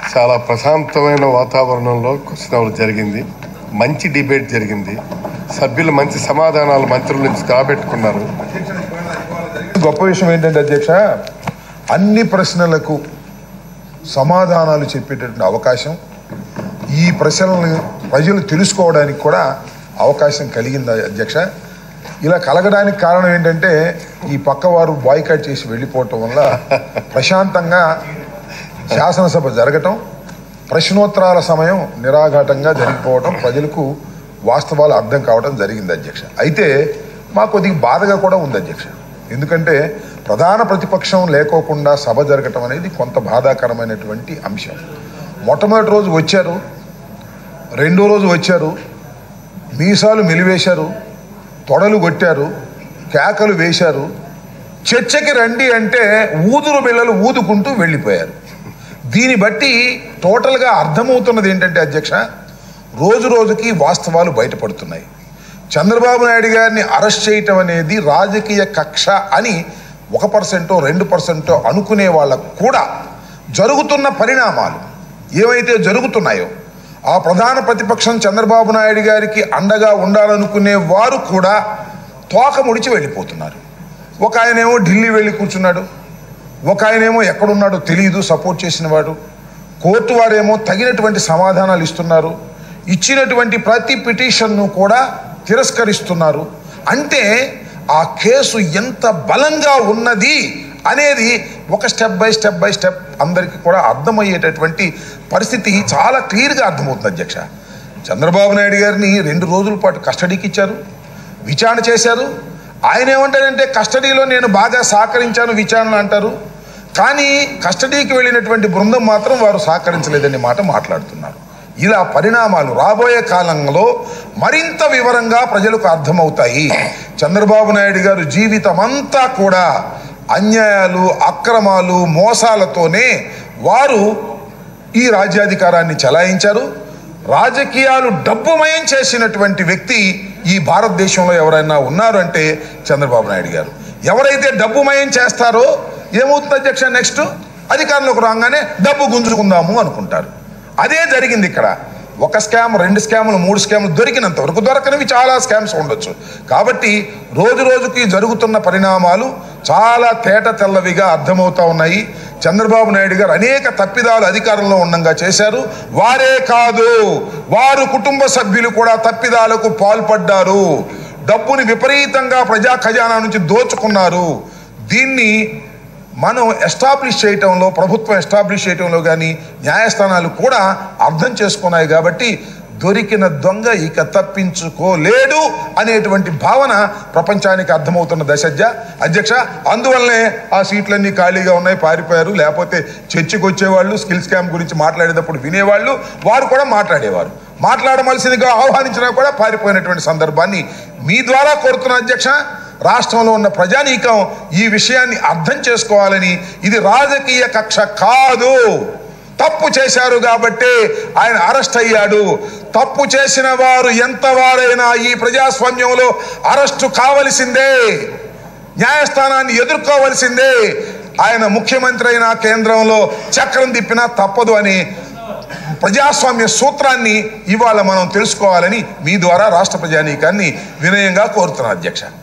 చాలా ప్రశాంతమైన వాతావరణంలో క్వశ్చన్ అవర్ జరిగింది మంచి డిబేట్ జరిగింది సభ్యులు మంచి సమాధానాలు మంత్రుల నుంచి రాబెట్టుకున్నారు గొప్ప విషయం ఏంటంటే అధ్యక్ష అన్ని ప్రశ్నలకు సమాధానాలు చెప్పేటటువంటి అవకాశం ఈ ప్రశ్నలను ప్రజలు తెలుసుకోవడానికి కూడా అవకాశం కలిగింది అధ్యక్ష ఇలా కలగడానికి కారణం ఏంటంటే ఈ పక్కవారు బాయ్కాట్ చేసి వెళ్ళిపోవటం వల్ల ప్రశాంతంగా శాసనసభ జరగటం ప్రశ్నోత్తరాల సమయం నిరాఘాటంగా జరిగిపోవటం ప్రజలకు వాస్తవాలు అర్థం కావడం జరిగింది అధ్యక్ష అయితే మాకు కొద్దిగా బాధగా కూడా ఉంది అధ్యక్ష ఎందుకంటే ప్రధాన ప్రతిపక్షం లేకోకుండా సభ జరగటం అనేది కొంత బాధాకరమైనటువంటి అంశం మొట్టమొదటి రోజు వచ్చారు రెండో రోజు వచ్చారు మీసాలు మెలివేశారు తొడలు కొట్టారు కేకలు వేశారు చర్చకి రండి అంటే ఊదురు బిళ్ళలు ఊదుకుంటూ వెళ్ళిపోయారు దీన్ని బట్టి టోటల్గా అర్థమవుతున్నది ఏంటంటే అధ్యక్ష రోజు రోజుకి వాస్తవాలు బయటపడుతున్నాయి చంద్రబాబు నాయుడు గారిని అరెస్ట్ చేయటం అనేది రాజకీయ కక్ష అని ఒక పర్సెంటో రెండు పర్సెంటో అనుకునే వాళ్ళకు కూడా జరుగుతున్న పరిణామాలు ఏవైతే జరుగుతున్నాయో ఆ ప్రధాన ప్రతిపక్షం చంద్రబాబు నాయుడు గారికి అండగా ఉండాలనుకునే వారు కూడా తోక ముడిచి వెళ్ళిపోతున్నారు ఒక ఆయనేమో ఢిల్లీ వెళ్ళి కూర్చున్నాడు ఒక ఆయనేమో ఎక్కడున్నాడో తెలియదు సపోర్ట్ చేసిన వాడు కోర్టు వారేమో తగినటువంటి సమాధానాలు ఇస్తున్నారు ఇచ్చినటువంటి ప్రతి పిటిషన్ను కూడా తిరస్కరిస్తున్నారు అంటే ఆ కేసు ఎంత బలంగా ఉన్నది అనేది ఒక step by step by step అందరికీ కూడా అర్థమయ్యేటటువంటి పరిస్థితి చాలా క్లియర్గా అర్థమవుతుంది అధ్యక్ష చంద్రబాబు నాయుడు గారిని రెండు రోజుల పాటు కస్టడీకి ఇచ్చారు విచారణ చేశారు ఆయన ఏమంటారంటే కస్టడీలో నేను బాగా సహకరించాను విచారణ అంటారు కానీ కస్టడీకి వెళ్ళినటువంటి బృందం మాత్రం వారు సహకరించలేదనే మాట మాట్లాడుతున్నారు ఇలా పరిణామాలు రాబోయే కాలంలో మరింత వివరంగా ప్రజలకు అర్థమవుతాయి చంద్రబాబు నాయుడు గారు జీవితం అంతా కూడా అన్యాయాలు అక్రమాలు మోసాలతోనే వారు ఈ రాజ్యాధికారాన్ని చలాయించారు రాజకీయాలు డబ్బుమయం చేసినటువంటి వ్యక్తి ఈ భారతదేశంలో ఎవరైనా ఉన్నారు అంటే చంద్రబాబు నాయుడు గారు ఎవరైతే డబ్బుమయం చేస్తారో ఏమవుతుంది అధ్యక్ష నెక్స్ట్ అధికారంలోకి రాగానే డబ్బు గుంజుకుందాము అనుకుంటారు అదే జరిగింది ఇక్కడ ఒక స్కామ్ రెండు స్కాములు మూడు స్కాములు దొరికినంత వరకు దొరకనివి చాలా స్కామ్స్ ఉండొచ్చు కాబట్టి రోజు రోజుకి జరుగుతున్న పరిణామాలు చాలా తేట తెల్లవిగా అర్థమవుతా ఉన్నాయి చంద్రబాబు నాయుడు గారు అనేక తప్పిదాలు అధికారంలో ఉండంగా చేశారు వారే కాదు వారు కుటుంబ సభ్యులు కూడా తప్పిదాలకు పాల్పడ్డారు డబ్బుని విపరీతంగా ప్రజా ఖజానా నుంచి దోచుకున్నారు దీన్ని మనం ఎస్టాబ్లిష్ చేయటంలో ప్రభుత్వం ఎస్టాబ్లిష్ చేయటంలో కానీ న్యాయస్థానాలు కూడా అర్థం చేసుకున్నాయి కాబట్టి దొరికిన దొంగ ఇక తప్పించుకోలేడు అనేటువంటి భావన ప్రపంచానికి అర్థమవుతున్న దశ అధ్యక్ష అందువల్లనే ఆ సీట్లన్నీ ఖాళీగా ఉన్నాయి పారిపోయారు లేకపోతే చర్చకు వచ్చేవాళ్ళు స్కిల్ స్కామ్ గురించి మాట్లాడేటప్పుడు వినేవాళ్ళు వారు కూడా మాట్లాడేవారు మాట్లాడవలసిందిగా ఆహ్వానించినా కూడా పారిపోయినటువంటి సందర్భాన్ని మీ ద్వారా కోరుతున్న అధ్యక్ష రాష్ట్రంలో ఉన్న ప్రజానీకం ఈ విషయాన్ని అర్థం చేసుకోవాలని ఇది రాజకీయ కక్ష కాదు తప్పు చేశారు కాబట్టి ఆయన అరెస్ట్ అయ్యాడు తప్పు చేసిన వారు ఎంత వారైనా ఈ ప్రజాస్వామ్యంలో అరెస్టు కావలసిందే న్యాయస్థానాన్ని ఎదుర్కోవలసిందే ఆయన ముఖ్యమంత్రి అయిన కేంద్రంలో చక్రం తిప్పినా తప్పదు అని ప్రజాస్వామ్య సూత్రాన్ని ఇవాళ మనం తెలుసుకోవాలని మీ ద్వారా రాష్ట్ర ప్రజానీకాన్ని వినయంగా కోరుతున్నాను అధ్యక్ష